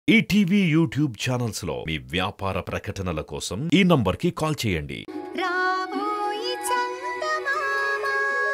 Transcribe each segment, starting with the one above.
ETV YouTube channels లో మీ వ్యాపార ప్రకటనల కోసం ఈ నంబర్కి కాల్ చేయండి రాబోయి చందమామ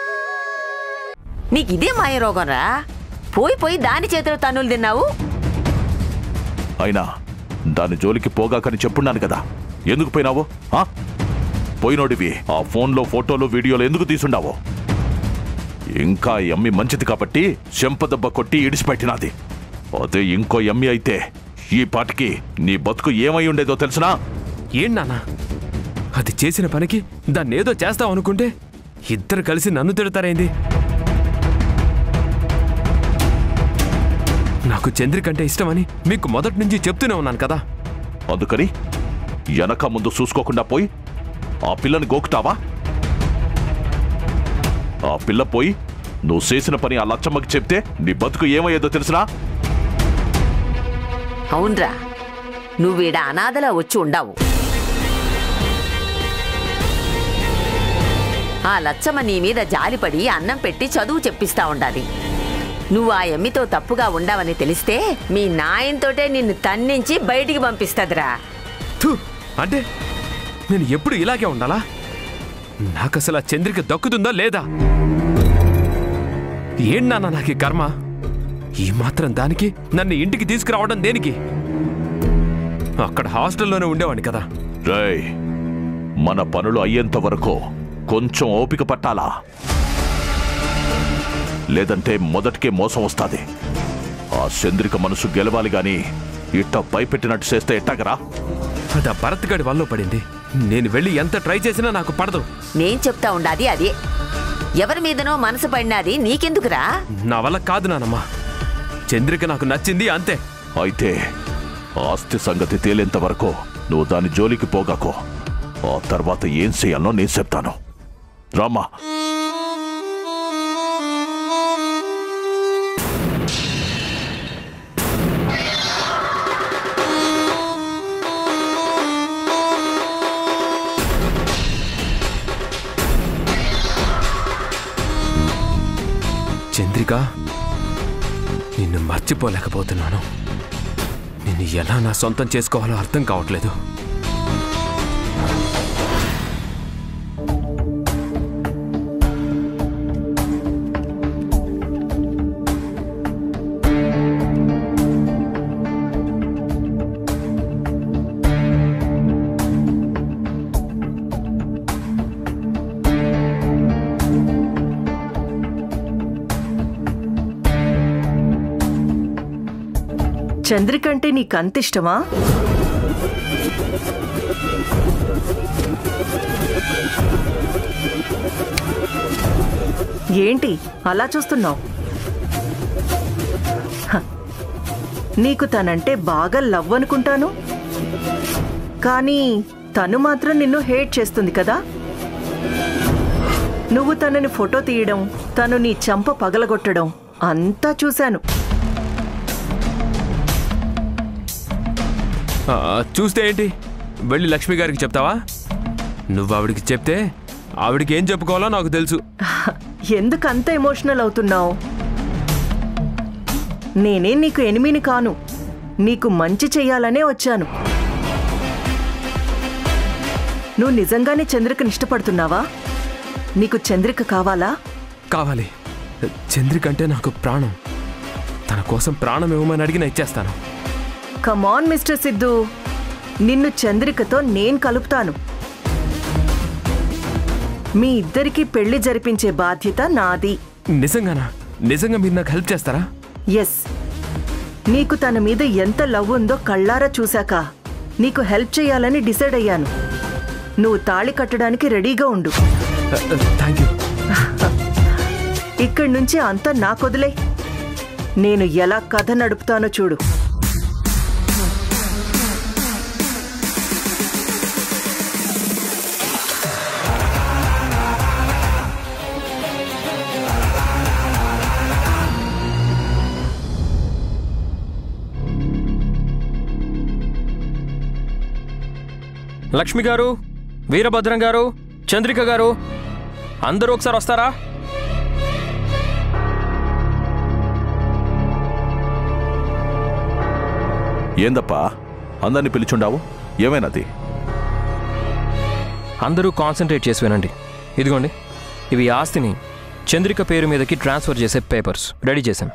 నీకు ఇదే మాయ రోగం రా పోయి పోయి దాని చేతిలో తన్నులు తిన్నావు అయినా దాని జోలికి పోగాకని చెప్పున్నాను కదా ఎందుకు పోయినావు ఆ? పోయినోడివి ఆ ఫోన్లో ఫోటోలు వీడియోలు ఎందుకు తీసుండావు ఇంకా ఎమ్మి మంచిది కాబట్టి చెంపదెబ్బ కొట్టి ఇడిచిపెట్టినది అదే ఇంకో ఎమ్మి అయితే ఈ పాటికి నీ బతుకు ఏమై ఉండేదో తెలుసునా ఏం నాన్న అది చేసిన పనికి దాన్ని ఏదో చేస్తాం అనుకుంటే ఇద్దరు కలిసి నన్ను తిడతారేంది నాకు చంద్రిక అంటే ఇష్టమని మీకు మొదటి నుంచి చెప్తూనే ఉన్నాను కదా అందుకని వెనక ముందు చూసుకోకుండా పోయి ఆ పిల్లని గోకుతావా ఆ పిల్ల పోయి నువ్వు చేసిన పని ఆ లచ్చమ్మకి చెప్తే నీ బతుకు ఏమయ్యేదో తెలుసునా అవునరా నువ్వీడ అనాథలా వచ్చి ఉండవు ఆ లచ్చమ్మ నీ మీద జాలిపడి అన్నం పెట్టి చదువు చెప్పిస్తా ఉండాలి నువ్వు ఆ ఎమ్మితో తప్పుగా ఉండవని తెలిస్తే మీ నాయంతోటే నిన్ను తన్నించి బయటికి పంపిస్తదిరా థు, అంటే నేను ఎప్పుడు ఇలాగే ఉండాలా నాకు అసలు ఆ చంద్రిక దక్కుతుందా లేదా ఏం నాన్న నాకు ఈ కర్మ ఈ మాత్రం దానికి నన్ను ఇంటికి తీసుకురావడం దేనికి అక్కడ హాస్టల్లోనే ఉండేవాడిని కదా రేయ్ మన పనులు అయ్యేంత వరకు కొంచెం ఓపిక పట్టాలా లేదంటే మొదటికే మోసం వస్తాది ఆ చంద్రిక మనసు గెలవాలి గాని ఇట్ట భయపెట్టినట్టు చేస్తే ఎట్టాగరా అది ఆ భరత్ గడి వల్ల పడింది నేను వెళ్ళి ఎంత ట్రై చేసినా నాకు పడదు నేను చెప్తా ఉండాది అదే ఎవరి మీదనో మనసు పడినది నీకెందుకురా నా వల్ల కాదు నానమ్మా చంద్రిక నాకు నచ్చింది అంతే అయితే ఆస్తి సంగతి తేలేంత వరకు నువ్వు దాని జోలికి పోగాకో ఆ తర్వాత ఏం చేయాలో నేను చెప్తాను రామ్మా చంద్రిక నిన్ను మర్చిపోలేకపోతున్నాను నిన్ను ఎలా నా సొంతం చేసుకోవాలో అర్థం కావట్లేదు చంద్రికంటే నీకంతిష్టమా ఏంటి అలా చూస్తున్నావు నీకు తనంటే బాగా లవ్ అనుకుంటాను కానీ తను మాత్రం నిన్ను హేట్ చేస్తుంది కదా నువ్వు తనని ఫోటో తీయడం తను నీ చంప పగలగొట్టడం అంతా చూశాను ఆ, చూస్తే ఏంటి వెళ్ళి లక్ష్మి గారికి చెప్తావా నువ్వు ఆవిడికి చెప్తే ఆవిడికి ఏం చెప్పుకోవాలో నాకు తెలుసు ఎందుకు అంత ఎమోషనల్ అవుతున్నావు నేనే నీకు ఎనిమిని కాను నీకు మంచి చెయ్యాలనే వచ్చాను నువ్వు నిజంగానే చంద్రికని ఇష్టపడుతున్నావా నీకు చంద్రిక కావాలా కావాలి చంద్రిక అంటే నాకు ప్రాణం తన కోసం ప్రాణం ఇవ్వమని అడిగిన ఇచ్చేస్తాను కమాన్ మిస్టర్ సిద్ధు నిన్ను చంద్రికతో నేను కలుపుతాను మీ ఇద్దరికి పెళ్లి జరిపించే బాధ్యత నాది నిజంగానా నిజంగా మీరు నాకు హెల్ప్ చేస్తారా ఎస్ నీకు తన మీద ఎంత లవ్ ఉందో కళ్ళారా చూశాక నీకు హెల్ప్ చేయాలని డిసైడ్ అయ్యాను నువ్వు తాళి కట్టడానికి రెడీగా ఉండు థ్యాంక్ యూ ఇక్కడి నుంచి అంతా నాకొదిలే నేను ఎలా కథ నడుపుతానో చూడు లక్ష్మి గారు వీరభద్రం గారు చంద్రిక గారు అందరూ ఒకసారి వస్తారా ఏందప్పా అందరిని పిలిచుండావు ఏమైనది అందరూ కాన్సన్ట్రేట్ చేసి వినండి ఇదిగోండి ఇవి ఈ ఆస్తిని చంద్రిక పేరు మీదకి ట్రాన్స్ఫర్ చేసే పేపర్స్ రెడీ చేశాను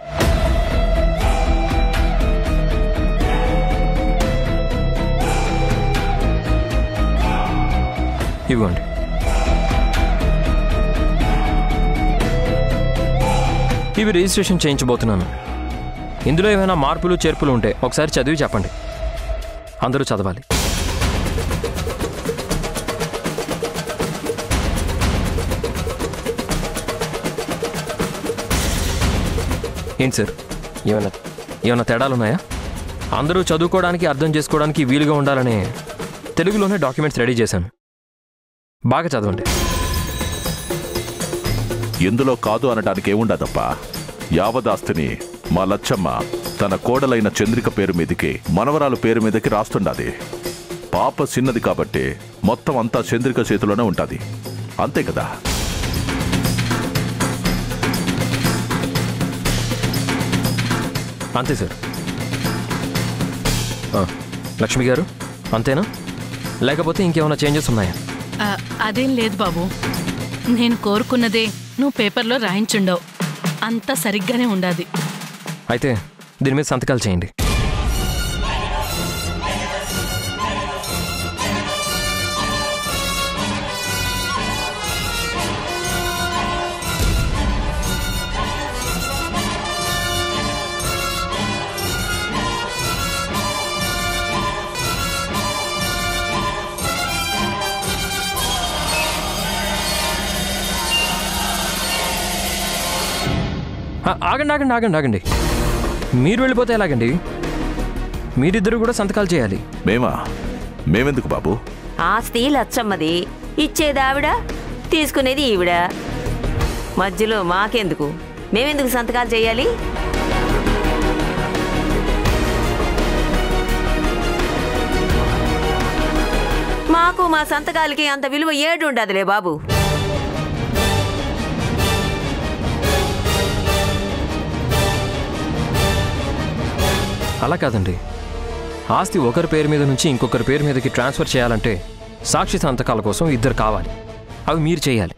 ఇవ్వండి ఇవి రిజిస్ట్రేషన్ చేయించబోతున్నాను ఇందులో ఏమైనా మార్పులు చేర్పులు ఉంటే ఒకసారి చదివి చెప్పండి అందరూ చదవాలి ఏంటి సార్ ఏమైనా ఏమైనా తేడాలు ఉన్నాయా అందరూ చదువుకోవడానికి అర్థం చేసుకోవడానికి వీలుగా ఉండాలనే తెలుగులోనే డాక్యుమెంట్స్ రెడీ చేశాను బాగా చదవండి ఇందులో కాదు అనడానికి ఏముండదప్పా యావదాస్తిని మా లచ్చమ్మ తన కోడలైన చంద్రిక పేరు మీదకి మనవరాలు పేరు మీదకి రాస్తుండాది పాప చిన్నది కాబట్టి మొత్తం అంతా చంద్రిక చేతిలోనే ఉంటుంది అంతే కదా అంతే సార్ ఆ, లక్ష్మి గారు అంతేనా లేకపోతే ఇంకేమైనా చేంజెస్ ఉన్నాయా ఆ, అదేం లేదు బాబు నేను కోరుకున్నదే నువ్వు పేపర్లో రాయించుండవు అంతా సరిగ్గానే ఉండాది అయితే దీని మీద సంతకాలు చేయండి ఆ, ఆగండి ఆగండి ఆగండి ఆగండి మీరు వెళ్ళిపోతే ఎలాగండి మీరిద్దరు కూడా సంతకాలు చేయాలి మేమా మేమెందుకు బాబు ఆస్తి లచ్చమ్మది ఇచ్చేది ఆవిడ తీసుకునేది ఈవిడ మధ్యలో మాకెందుకు మేమెందుకు సంతకాలు చేయాలి మాకు మా సంతకాలకి అంత విలువ ఏడు ఉండదులే బాబు అలా కాదండి ఆస్తి ఒకరి పేరు మీద నుంచి ఇంకొకరి పేరు మీదకి ట్రాన్స్ఫర్ చేయాలంటే సాక్షి సంతకాల కోసం ఇద్దరు కావాలి అవి మీరు చేయాలి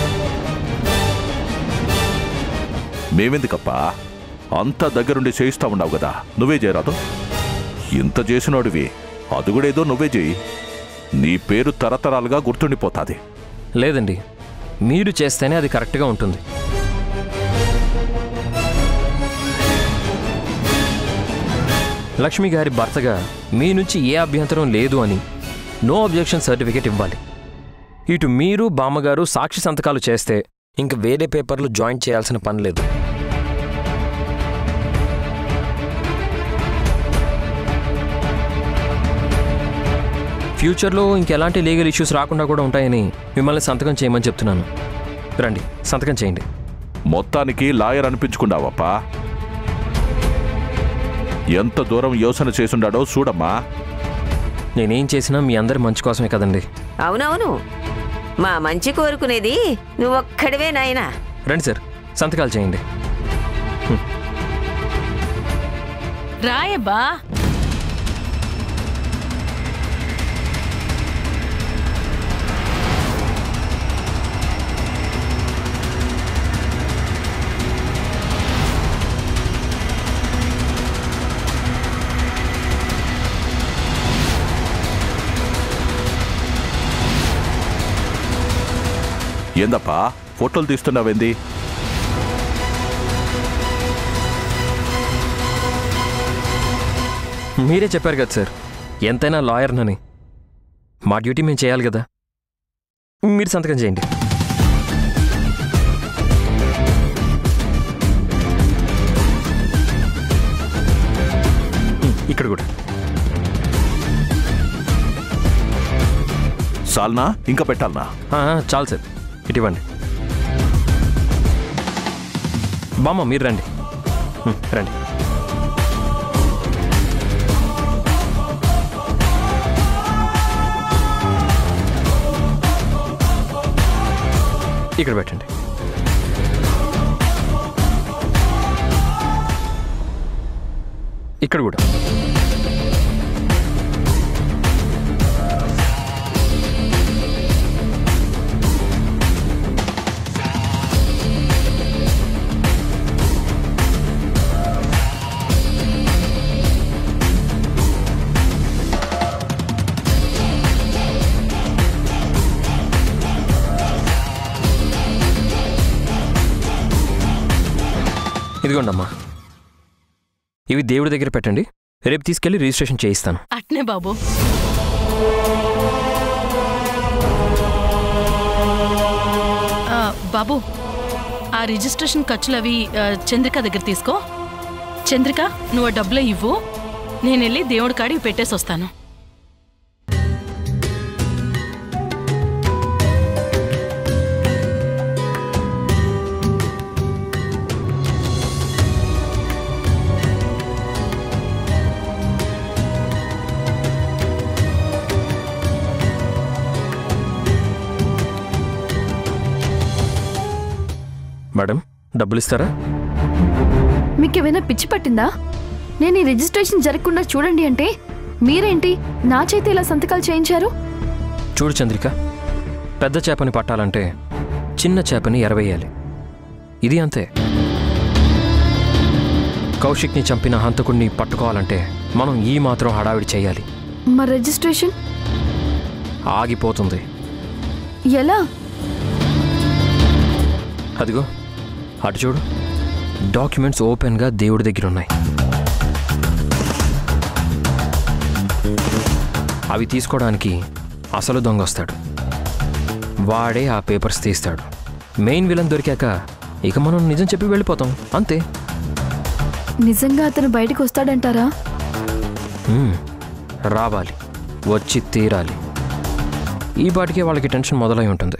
మేమెందుకప్పా అంత దగ్గరుండి చేయిస్తా ఉన్నావు కదా నువ్వే చేయరాదు ఇంత చేసినోడివి అది కూడా ఏదో నువ్వే చేయి నీ పేరు తరతరాలుగా గుర్తుండిపోతాది లేదండి మీరు చేస్తేనే అది కరెక్ట్గా ఉంటుంది లక్ష్మి గారి భర్తగా మీ నుంచి ఏ అభ్యంతరం లేదు అని నో అబ్జెక్షన్ సర్టిఫికేట్ ఇవ్వాలి ఇటు మీరు బామ్మగారు సాక్షి సంతకాలు చేస్తే ఇంక వేరే పేపర్లు జాయింట్ చేయాల్సిన పని లేదు ఫ్యూచర్లో ఇంకెలాంటి లీగల్ ఇష్యూస్ రాకుండా కూడా ఉంటాయని మిమ్మల్ని సంతకం చేయమని చెప్తున్నాను రండి సంతకం చేయండి మొత్తానికి లాయర్ అనిపించుకున్నావప్పా ఎంత దూరం యోసన చేసుండాడో చూడమ్మా నేనేం చేసినా మీ అందరి మంచి కోసమే కదండి అవునవును మా మంచి కోరుకునేది నువ్వొక్కడివే నాయనా రండి సార్ సంతకాలు చేయండి రాయబ్బా ఏందప్పా ఫోటోలు తీస్తున్నావేంది మీరే చెప్పారు కదా సార్ ఎంతైనా లాయర్నని మా డ్యూటీ మేము చేయాలి కదా మీరు సంతకం చేయండి ఉమ్, ఇక్కడ కూడా సాల్నా ఇంకా పెట్టాలనా ఆ, ఆ, చాలు సార్ ఇటు ఇవ్వండి బామ్మ మీరు రండి ఉమ్, రండి ఇక్కడ పెట్టండి ఇక్కడ కూడా ఇదిగోండమ్మా ఇవి దేవుడి దగ్గర పెట్టండి రేపు తీసుకెళ్ళి రిజిస్ట్రేషన్ చేయిస్తాను అట్నే బాబు ఆ, బాబు ఆ రిజిస్ట్రేషన్ ఖర్చులు అవి ఆ, చంద్రిక దగ్గర తీసుకో చంద్రిక నువ్వు ఆ డబ్బులే ఇవ్వు నేను వెళ్ళి దేవుడి కాడికి పెట్టేసి వస్తాను మేడం డబ్బులు ఇస్తారా మీకేమైనా పిచ్చి పట్టిందా నేను ఈ రిజిస్ట్రేషన్ జరగకుండా చూడండి అంటే మీరేంటి నా చేతి ఇలా సంతకాలు చేయించారు చూడు చంద్రిక పెద్ద చేపని పట్టాలంటే చిన్న చేపని ఎరవేయాలి ఇది అంతే కౌశిక్ని చంపిన హంతకుడిని పట్టుకోవాలంటే మనం ఈ మాత్రం హడావిడి చేయాలి మా రిజిస్ట్రేషన్ ఆగిపోతుంది ఎలా అదిగో అటు చూడు డాక్యుమెంట్స్ ఓపెన్గా దేవుడి దగ్గర ఉన్నాయి అవి తీసుకోవడానికి అసలు దొంగ వస్తాడు వాడే ఆ పేపర్స్ తీస్తాడు మెయిన్ విలన్ దొరికాక ఇక మనం నిజం చెప్పి వెళ్ళిపోతాం అంతే నిజంగా అతను బయటకు వస్తాడంటారా హ్మ్, రావాలి వచ్చి తీరాలి ఈ పాటికే వాళ్ళకి టెన్షన్ మొదలై ఉంటుంది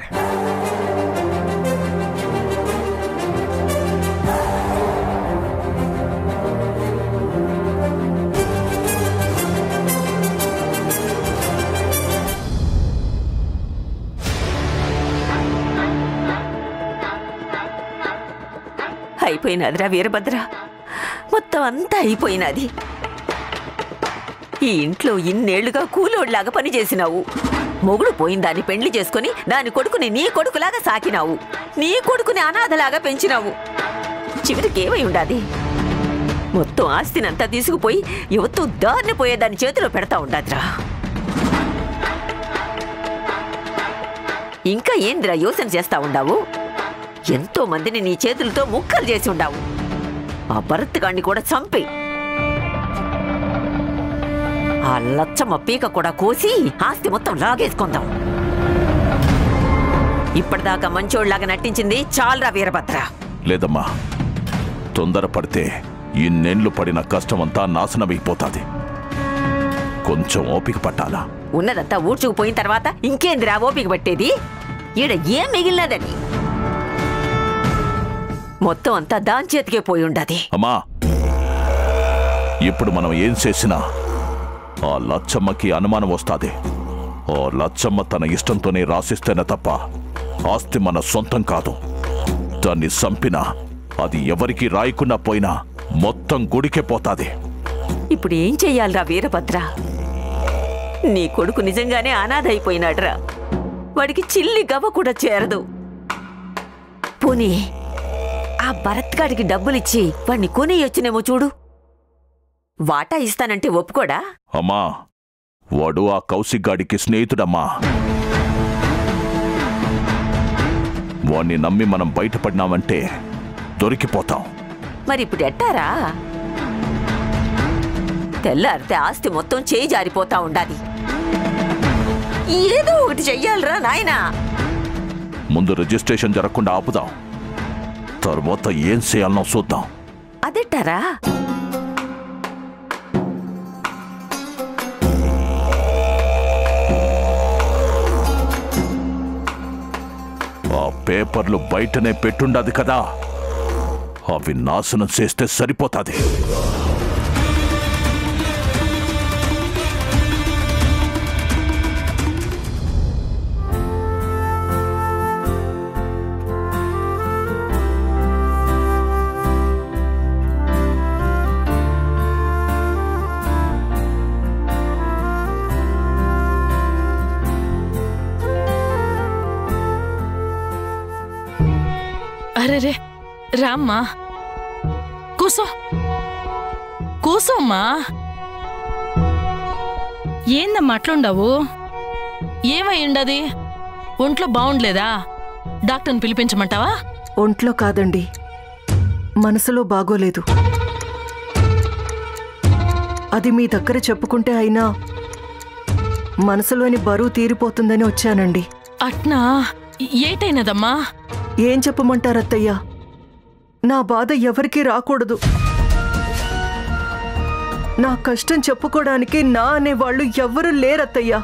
అయిపోయినదిరా వీరభద్ర మొత్తం అంతా అయిపోయినది ఈ ఇంట్లో ఇన్నేళ్లుగా కూలోడ్లాగా పనిచేసినావు మొగుడు పోయిన దాన్ని పెండ్లి చేసుకుని దాని కొడుకుని నీ కొడుకులాగా సాకినావు నీ కొడుకుని అనాథలాగా పెంచినావు చివరికి ఏమై ఉండాది మొత్తం ఆస్తినంతా తీసుకుపోయి యువతూ దారిని పోయే దాని చేతిలో పెడతా ఉండాదిరా ఇంకా ఏందిరా యోచన చేస్తా ఉండావు ఎంతో మందిని నీ చేతులతో ముక్కలు చేసి ఉండావు ఆ భరత్ గాడిని కూడా చంపి ఆ లచ్చమ్మ పీక కూడా కోసి ఆస్తి మొత్తం లాగేసుకుందాం ఇప్పటిదాకా మంచోళ్ళలాగా నటించింది చాలరా వీరభద్ర లేదమ్మా తొందరపడితే ఇన్నేళ్లు పడిన కష్టమంతా నాశనమైపోతాది కొంచెం ఓపిక పట్టాలా ఉన్నదంతా ఊడ్చుకుపోయిన తర్వాత ఇంకేందిరా ఓపిక పట్టేది ఈడ ఏం మిగిలినదని మొత్తం అంతా దాని చేతికే పోయి ఉండది అమ్మా ఇప్పుడు మనం ఏం చేసినా ఆ లచ్చమ్మకి అనుమానం వస్తాది ఆ లచ్చమ్మ తన ఇష్టంతోనే రాసిస్తేనే తప్ప ఆస్తి మన సొంతం కాదు దాన్ని సంపినా అది ఎవరికి రాయకుండా పోయినా మొత్తం గుడికే పోతాది ఇప్పుడు ఏం చెయ్యాలిరా వీరభద్ర నీ కొడుకు నిజంగానే అనాథ అయిపోయినాడురా వాడికి చిల్లి గవ్వ కూడా చేరదు పోనీ ఆ భరత్ గాడికి డబ్బులిచ్చి వాడిని కొనియొచ్చునేమో చూడు వాటా ఇస్తానంటే ఒప్పుకోడా అమ్మా వాడు ఆ కౌశిక్గాడికి స్నేహితుడమ్మా వాణ్ణి నమ్మి మనం బయటపడినామంటే దొరికిపోతాం మరి ఇప్పుడు ఎట్టారా తెల్లారితే ఆస్తి మొత్తం చేయి జారిపోతా ఉండాది ఏదో ఒకటి చెయ్యాలిరా నాయనా ముందు రిజిస్ట్రేషన్ జరగకుండా ఆపుదాం తర్వాత ఏం చేయాలనో చూద్దాం అదెట్టారా ఆ పేపర్లు బయటనే పెట్టుండదు కదా అవి నాశనం చేస్తే సరిపోతాది అరే రే రామ్మా కూసో కూసోమ్మా ఏందమ్మా అట్లుండవు ఏమై ఉండది ఒంట్లో బాగుండలేదా డాక్టర్ని పిలిపించమంటావా ఒంట్లో కాదండి మనసులో బాగోలేదు అది మీ దగ్గర చెప్పుకుంటే అయినా మనసులోని బరువు తీరిపోతుందని వచ్చానండి అట్నా ఏటైనదమ్మా ఏం చెప్పమంటారు అత్తయ్య నా బాధ ఎవరికీ రాకూడదు నా కష్టం చెప్పుకోవడానికి నా అనేవాళ్ళు ఎవ్వరూ లేరత్తయ్యా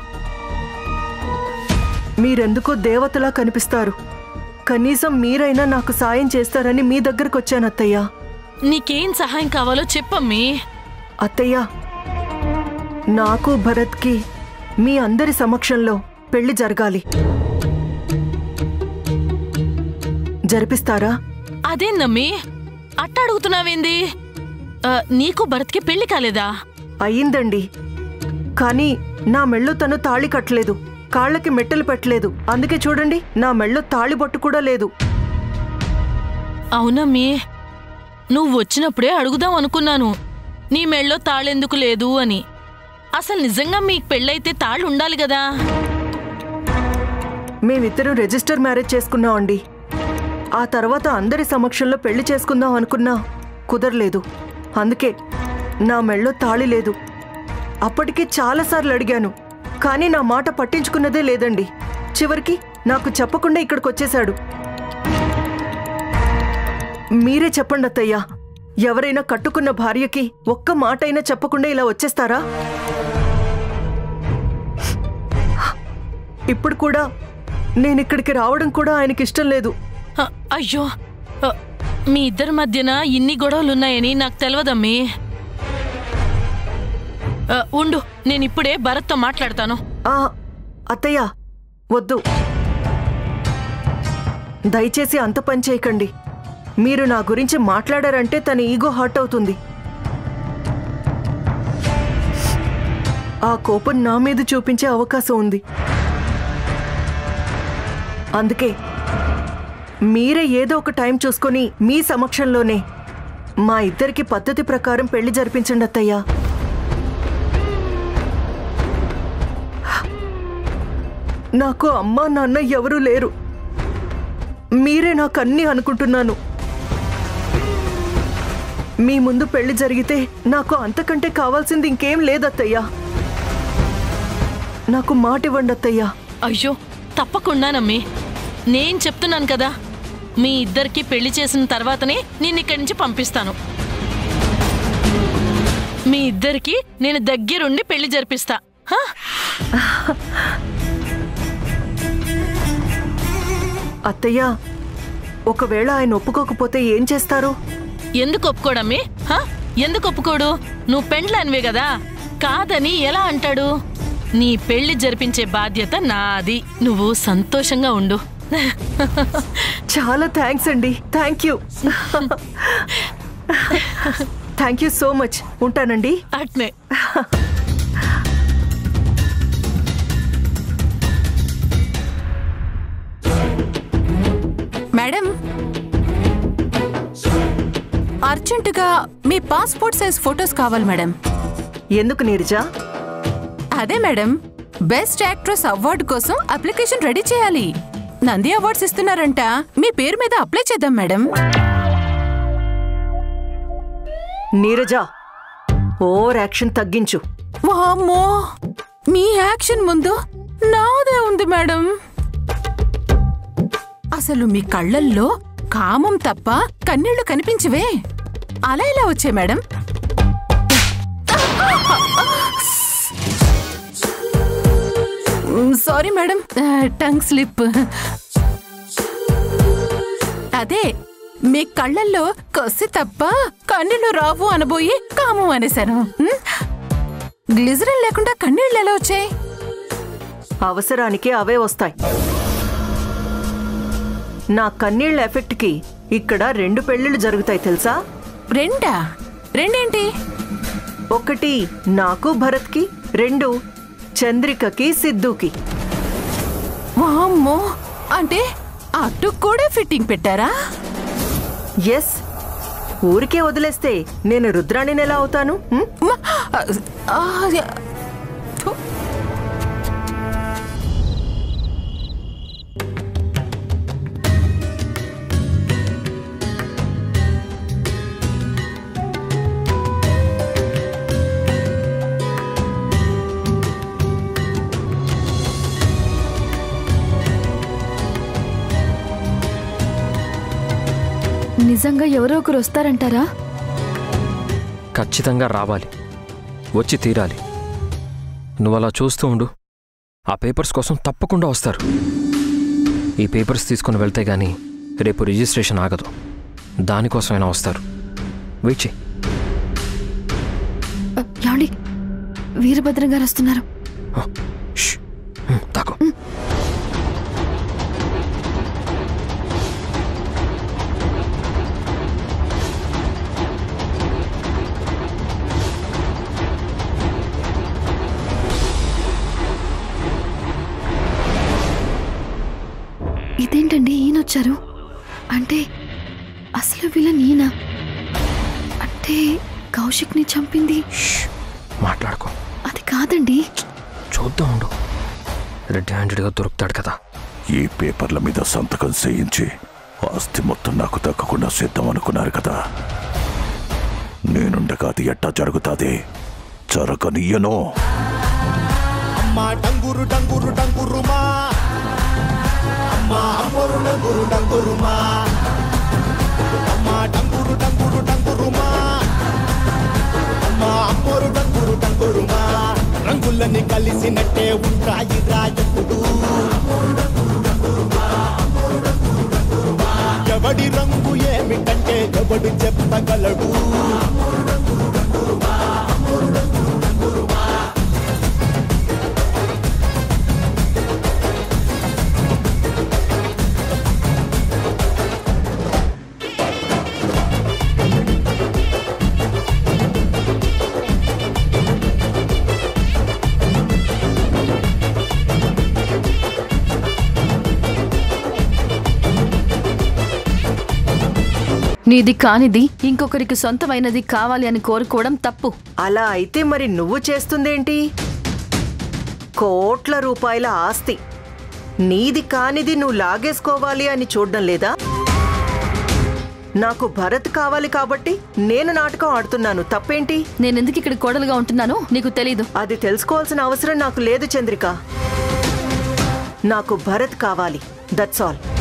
మీరెందుకో దేవతలా కనిపిస్తారు కనీసం మీరైనా నాకు సాయం చేస్తారని మీ దగ్గరకు వచ్చాను అత్తయ్య నీకేం సహాయం కావాలో చెప్పమ్మీ అత్తయ్య నాకు భరత్కి మీ అందరి సమక్షంలో పెళ్లి జరగాలి జరిపిస్తారా అదేందమ్మీ అట్ట అడుగుతున్నావేంది ఆ, నీకు భరత్కి పెళ్లి కాలేదా అయ్యిందండి కానీ నా మెళ్ళో తను తాళి కట్టలేదు కాళ్ళకి మెట్టలు పెట్టలేదు అందుకే చూడండి నా మెళ్ళో తాళి బొట్టు కూడా లేదు అవునమ్మీ నువ్వు వచ్చినప్పుడే అడుగుదాం అనుకున్నాను నీ మెళ్ళో తాళెందుకు లేదు అని అసలు నిజంగా మీకు పెళ్ళైతే తాళ్ళు ఉండాలి కదా మేమిద్దరం రిజిస్టర్ మ్యారేజ్ చేసుకున్నామండి ఆ తర్వాత అందరి సమక్షంలో పెళ్లి చేసుకుందాం అనుకున్నా కుదరలేదు అందుకే నా మెళ్ళో తాళి లేదు అప్పటికి చాలాసార్లు అడిగాను కానీ నా మాట పట్టించుకున్నదే లేదండి చివరికి నాకు చెప్పకుండా ఇక్కడికి వచ్చేశాడు మీరే చెప్పండి అత్తయ్యా ఎవరైనా కట్టుకున్న భార్యకి ఒక్క మాట అయినా చెప్పకుండా ఇలా వచ్చేస్తారా ఇప్పుడు కూడా నేను ఇక్కడికి రావడం కూడా ఆయనకి ఇష్టం లేదు ఆ, అయ్యో ఆ, మీ ఇద్దరి మధ్యన ఇన్ని గొడవలున్నాయని నాకు తెలియదమ్మీ ఆ, ఉండు నేను ఇప్పుడే భరత్తో మాట్లాడతాను ఆ అత్తయ్య వద్దు దయచేసి అంత పని చేయకండి మీరు నా గురించి మాట్లాడారంటే తన ఈగో హర్ట్ అవుతుంది ఆ కోపం నా మీద చూపించే అవకాశం ఉంది అందుకే మీరే ఏదో ఒక టైం చూసుకొని మీ సమక్షంలోనే మా ఇద్దరికి పద్ధతి ప్రకారం పెళ్లి జరిపించండి అత్తయ్యా నాకు అమ్మా నాన్న ఎవరూ లేరు మీరే నాకు అన్నీ అనుకుంటున్నాను మీ ముందు పెళ్లి జరిగితే నాకు అంతకంటే కావాల్సింది ఇంకేం లేదత్తయ్యా నాకు మాట ఇవ్వండి అత్తయ్యా అయ్యో తప్పకుండానమ్మీ నేను చెప్తున్నాను కదా మీ ఇద్దరికి పెళ్లి చేసిన తర్వాతనే నేను ఇక్కడి నుంచి పంపిస్తాను మీ ఇద్దరికి నేను దగ్గరుండి పెళ్లి జరిపిస్తా హా? అత్తయ్య ఒకవేళ ఆయన ఒప్పుకోకపోతే ఏం చేస్తారు ఎందుకు ఒప్పుకోడమ్మి హా? ఎందుకు ఒప్పుకోడు నువ్వు పెండ్లనివే కదా కాదని ఎలా అంటాడు నీ పెళ్లి జరిపించే బాధ్యత నాది నువ్వు సంతోషంగా ఉండు చాలా థ్యాంక్స్ అండి thank you thank you so much ఉంటానండి అట్నే మేడం అర్జెంటుగా మీ పాస్పోర్ట్ సైజ్ ఫొటోస్ కావాలి మేడం ఎందుకు నీరజా అదే మేడం బెస్ట్ యాక్ట్రెస్ అవార్డు కోసం అప్లికేషన్ రెడీ చేయాలి నంది అవార్డ్స్ ఇస్తున్నారంట మీ పేరు మీద అప్లై చేద్దాం మేడం నీరజా ఓవర్ యాక్షన్ తగ్గించు వామ్మో మీ యాక్షన్ ముందు నాదే ఉంది మేడం అసలు మీ కళ్ళల్లో కామం తప్ప కన్నీళ్లు కనిపించవే అలా ఇలా వచ్చాయి madam sorry madam tongue slip అదే మీ కళ్ళల్లో కసి తప్ప కన్నీళ్లు రావు అనబోయి కామం అనేశాను హ్మ్? గ్లిజరిన్ లేకుండా కన్నీళ్ళు ఎలా వచ్చాయి అవసరానికి అవే వస్తాయి నా కన్నీళ్ల ఎఫెక్ట్కి ఇక్కడ రెండు పెళ్లిళ్ళు జరుగుతాయి తెలుసా రెండా రెండేంటి ఒకటి నాకు భరత్కి రెండు చంద్రికకి సిద్ధుకి వామ్మో అంటే అటు కూడా ఫిట్టింగ్ పెట్టారా ఎస్ ఊరికే వదిలేస్తే నేను రుద్రాణిని ఎలా అవుతాను హ్మ్? మ- ఆ, థు. నిజంగా ఎవరో ఒకరు వస్తారంటారా ఖచ్చితంగా రావాలి వచ్చి తీరాలి నువ్వు అలా చూస్తూ ఉండు ఆ పేపర్స్ కోసం తప్పకుండా వస్తారు ఈ పేపర్స్ తీసుకుని వెళ్తే గానీ రేపు రిజిస్ట్రేషన్ ఆగదు దానికోసమైనా వస్తారు వెయిట్ చేయి ఆ, ఏమండి వీరభద్రం గారు వస్తున్నారు ష్. హ్మ్, తాకు ఇదేంటండి ఈయన వచ్చారు అంటే అసలు వీళ్ళని ఈయన అంటే కౌశిక్ని చంపింది ష్. మాట్లాడుకో అది కాదండి చూద్దాం ఉండు రెడ్ హ్యాండెడ్గా దొరుకుతాడు కదా ఈ పేపర్ల మీద సంతకం చేయించి ఆస్తి మొత్తం నాకు దక్కకుండా సిద్ధం అనుకున్నారు కదా నేనుండగా అది ఎట్టా జరుగుతాది జరగనియను అమ్మా డంగురు డంగురు డంగురుమా అమ్మా అమ్మోరు డంగురు డంగురుమా అమ్మా డంగురు డంగురు డంగురుమా అమ్మా అమ్మోరు డంగురు డంగురుమా రంగులని కలిసినట్టే ఉంటాయి రాయకుడు ఎవడి రంగు ఏమిటంటే ఎవడు చెప్పగలడు నీది కానిది ఇంకొకరికి సొంతమైనది కావాలి అని కోరుకోవడం తప్పు అలా అయితే మరి నువ్వు చేస్తుందేంటి కోట్ల రూపాయల ఆస్తి నీది కానిది నువ్వు లాగేసుకోవాలి అని చూడడం లేదా నాకు భరత్ కావాలి కాబట్టి నేను నాటకం ఆడుతున్నాను తప్పేంటి నేనెందుకు ఇక్కడ కోడలుగా ఉంటున్నానో నీకు తెలీదు అది తెలుసుకోవాల్సిన అవసరం నాకు లేదు చంద్రిక నాకు భరత్ కావాలి దట్స్ ఆల్